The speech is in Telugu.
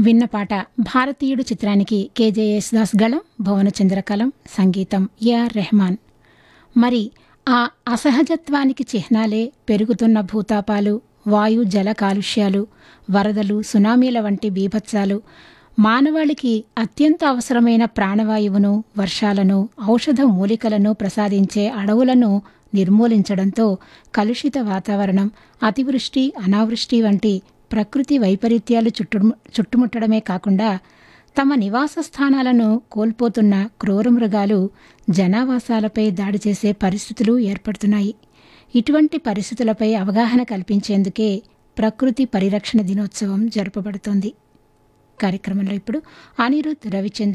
విన్న పాట భారతీయుడు చిత్రానికి కేజేఎస్ దాస్ గళం భువనచంద్ర కలం సంగీతం ఏఆర్ రెహమాన్ మరి ఆ అసహజత్వానికి చిహ్నాలే పెరుగుతున్న భూతాపాలు వాయు జల కాలుష్యాలు వరదలు సునామీల వంటి బీభత్సాలు మానవాళికి అత్యంత అవసరమైన ప్రాణవాయువును వర్షాలను ఔషధ మూలికలను ప్రసాదించే అడవులను నిర్మూలించడంతో కలుషిత వాతావరణం అతివృష్టి అనావృష్టి వంటి ప్రకృతి వైపరీత్యాలు చుట్టు చుట్టుముట్టడమే కాకుండా తమ నివాస స్థానాలను కోల్పోతున్న క్రూర మృగాలు జనావాసాలపై దాడి చేసే పరిస్థితులు ఏర్పడుతున్నాయి ఇటువంటి పరిస్థితులపై అవగాహన కల్పించేందుకే ప్రకృతి పరిరక్షణ దినోత్సవం జరపబడుతోంది కార్యక్రమంలో ఇప్పుడు అనిరుద్ రవిచంద్ర